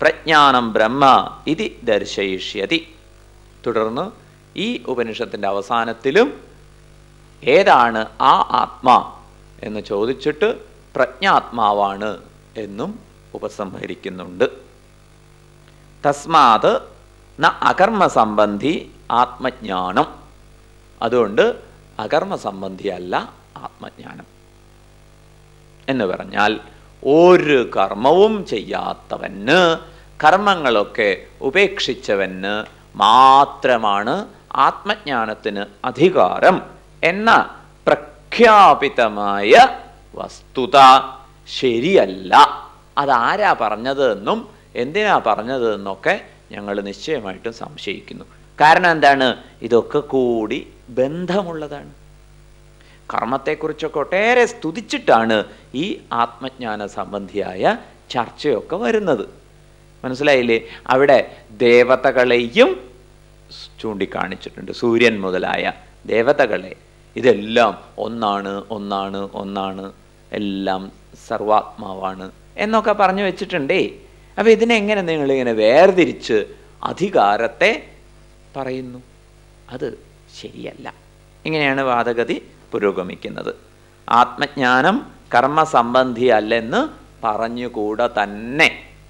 പ്രജ്ഞാനം ബ്രഹ്മ ഇതി ദർശയിഷ്യതി തുടർന്ന് ഈ ഉപനിഷത്തിന്റെ അവസാനത്തിലും ഏതാണ് ആ ആത്മാ എന്ന് ചോദിച്ചിട്ട് പ്രജ്ഞാത്മാവാണ് എന്നും ഉപസംഹരിക്കുന്നുണ്ട് തസ്മാത് ന അകർമ്മസംബന്ധി ആത്മജ്ഞാനം അതുകൊണ്ട് അകർമ്മസംബന്ധിയല്ല ആത്മജ്ഞാനം എന്ന് പറഞ്ഞാൽ ഒരു കർമ്മവും ചെയ്യാത്തവന് കർമ്മങ്ങളൊക്കെ ഉപേക്ഷിച്ചവന് മാത്രമാണ് ആത്മജ്ഞാനത്തിന് അധികാരം എന്ന പ്രഖ്യാപിതമായ വസ്തുത ശരിയല്ല അതാരാ പറഞ്ഞത് എന്നും എന്തിനാ പറഞ്ഞത് എന്നൊക്കെ ഞങ്ങൾ നിശ്ചയമായിട്ടും സംശയിക്കുന്നു കാരണം എന്താണ് ഇതൊക്കെ കൂടി ബന്ധമുള്ളതാണ് കർമ്മത്തെക്കുറിച്ചൊക്കെ ഒട്ടേറെ സ്തുതിച്ചിട്ടാണ് ഈ ആത്മജ്ഞാന സംബന്ധിയായ ചർച്ചയൊക്കെ വരുന്നത് മനസ്സിലായില്ലേ അവിടെ ദേവതകളെയും ചൂണ്ടിക്കാണിച്ചിട്ടുണ്ട് സൂര്യൻ മുതലായ ദേവതകളെ ഇതെല്ലാം ഒന്നാണ് ഒന്നാണ് ഒന്നാണ് എല്ലാം സർവാത്മാവാണ് എന്നൊക്കെ പറഞ്ഞു വെച്ചിട്ടുണ്ടേ അപ്പൊ ഇതിനെങ്ങനെ നിങ്ങളിങ്ങനെ വേർതിരിച്ച് അധികാരത്തെ പറയുന്നു അത് ശരിയല്ല ഇങ്ങനെയാണ് വാദഗതി പുരോഗമിക്കുന്നത് ആത്മജ്ഞാനം കർമ്മസംബന്ധി അല്ലെന്ന് പറഞ്ഞുകൂടെ തന്നെ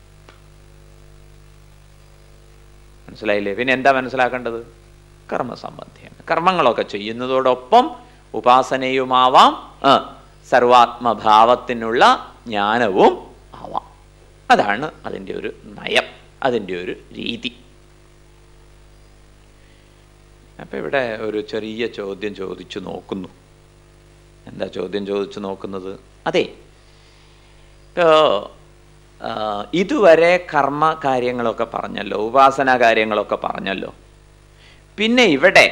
മനസ്സിലായില്ലേ പിന്നെ എന്താ മനസ്സിലാക്കേണ്ടത് കർമ്മസംബന്ധിയാണ് കർമ്മങ്ങളൊക്കെ ചെയ്യുന്നതോടൊപ്പം ഉപാസനയുമാവാം ആ, സർവാത്മഭാവത്തിനുള്ള ജ്ഞാനവും ആവാം അതാണ് അതിൻ്റെ ഒരു നയം അതിൻ്റെ ഒരു രീതി അപ്പൊ ഇവിടെ ഒരു ചെറിയ ചോദ്യം ചോദിച്ചു നോക്കുന്നു എന്താ ചോദ്യം ചോദിച്ചു നോക്കുന്നത് അതെ ഇപ്പോ ആ, ഇതുവരെ കർമ്മ കാര്യങ്ങളൊക്കെ പറഞ്ഞല്ലോ ഉപാസന കാര്യങ്ങളൊക്കെ പറഞ്ഞല്ലോ പിന്നെ ഇവിടെ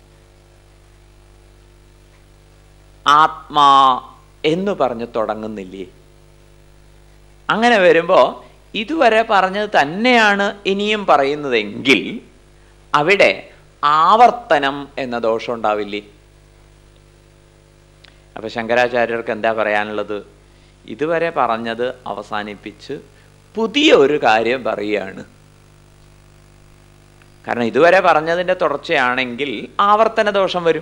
ആത്മാ എന്ന് പറഞ്ഞ് തുടങ്ങുന്നില്ലേ അങ്ങനെ വരുമ്പോ ഇതുവരെ പറഞ്ഞത് തന്നെയാണ് ഇനിയും പറയുന്നതെങ്കിൽ അവിടെ ആവർത്തനം എന്ന ദോഷം ഉണ്ടാവില്ലേ അപ്പൊ ശങ്കരാചാര്യർക്ക് എന്താ പറയാനുള്ളത് ഇതുവരെ പറഞ്ഞത് അവസാനിപ്പിച്ച് പുതിയ ഒരു കാര്യം പറയുകയാണ് കാരണം ഇതുവരെ പറഞ്ഞതിന്റെ തുടർച്ചയാണെങ്കിൽ ആവർത്തന ദോഷം വരും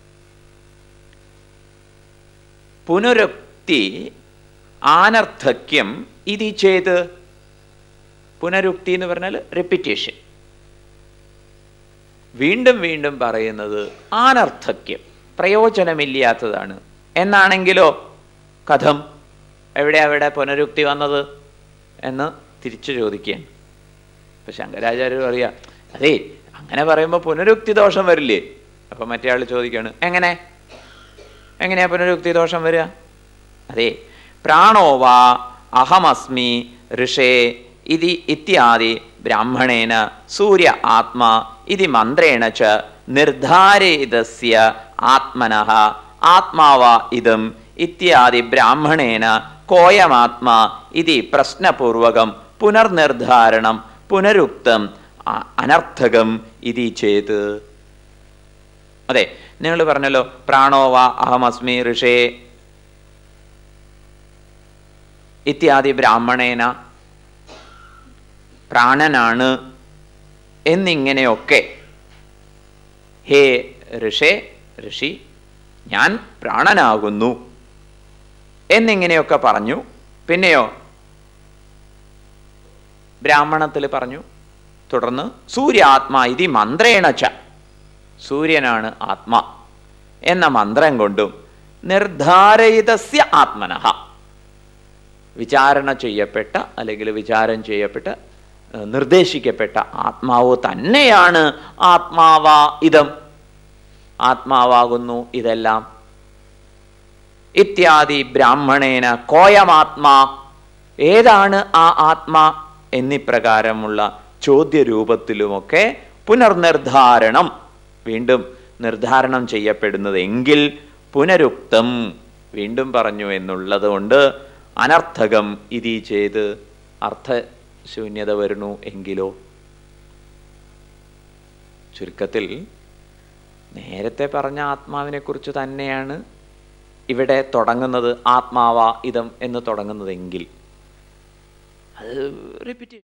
പുനരുക്തി ആനർത്ഥക്യം ഇത് ചെയ്ത് പുനരുക്തി എന്ന് പറഞ്ഞാൽ റിപ്പിറ്റേഷൻ വീണ്ടും വീണ്ടും പറയുന്നത് ആനർത്ഥക്യം പ്രയോജനമില്ലാത്തതാണ് എന്നാണെങ്കിലോ കഥം എവിടെ അവിടെ പുനരുക്തി വന്നത് എന്ന് തിരിച്ചു ചോദിക്കുകയാണ് ഇപ്പൊ ശങ്കരാചാര്യർ പറയാ അതെ അങ്ങനെ പറയുമ്പോൾ പുനരുക്തി ദോഷം വരില്ലേ അപ്പൊ മറ്റേ ആൾ ചോദിക്കാണ് എങ്ങനെ എങ്ങനെയാ പുനരുക്തി ദോഷം വരിക അതെ പ്രാണോവാ അഹമസ്മി ഋഷേ ഇതി ഇത്യാദി ബ്രാഹ്മണേന സൂര്യ ആത്മാ ഇതി മന്ത്രേണ ച നിർദ്ധാരിതസ്യ ആത്മനഃ ആത്മാവാ ഇതം ഇത്യാദി ബ്രാഹ്മണേന കോയമാത്മാ ഇതി പ്രശ്നപൂർവകം പുനർനിർദ്ധാരണം പുനരുക്തം അ- അനർത്ഥകം ഇതി ചേത് അതെ നിങ്ങൾ പറഞ്ഞല്ലോ പ്രാണോവ അഹമസ്മി ഋഷേ ഇത്യാദി ബ്രാഹ്മണേന പ്രാണനാണ് എന്നിങ്ങനെയൊക്കെ ഹേ ഋഷേ ഋഷി ഞാൻ പ്രാണനാകുന്നു എന്നിങ്ങനെയൊക്കെ പറഞ്ഞു പിന്നെയോ ബ്രാഹ്മണത്തിൽ പറഞ്ഞു തുടർന്ന് സൂര്യാത്മാ ഇതി മന്ത്രേണച്ച സൂര്യനാണ് ആത്മാ എന്ന മന്ത്രം കൊണ്ടും നിർദ്ധാരയിതസ്യ ആത്മനഃ വിചാരണ ചെയ്യപ്പെട്ട അല്ലെങ്കിൽ വിചാരം ചെയ്യപ്പെട്ട ഏഹ്, നിർദ്ദേശിക്കപ്പെട്ട ആത്മാവ് തന്നെയാണ് ആത്മാവാ ഇതം ആത്മാവാകുന്നു ഇതെല്ലാം ഇത്യാദി ബ്രാഹ്മണേന കോയമാത്മാ ഏതാണ് ആ ആത്മാ എന്നിപ്രകാരമുള്ള ചോദ്യരൂപത്തിലുമൊക്കെ പുനർനിർദ്ധാരണം വീണ്ടും നിർദ്ധാരണം ചെയ്യപ്പെടുന്നത് എങ്കിൽ പുനരുക്തം വീണ്ടും പറഞ്ഞു എന്നുള്ളത് കൊണ്ട് അനർത്ഥകം ഇതി ചെയ്ത് അർത്ഥശൂന്യത വരുന്നു എങ്കിലോ ചുരുക്കത്തിൽ നേരത്തെ പറഞ്ഞ ആത്മാവിനെ കുറിച്ച് തന്നെയാണ് ഇവിടെ തുടങ്ങുന്നത് ആത്മാവ ഇതം എന്ന് തുടങ്ങുന്നതെങ്കിൽ അത് റിപ്പീറ്റ്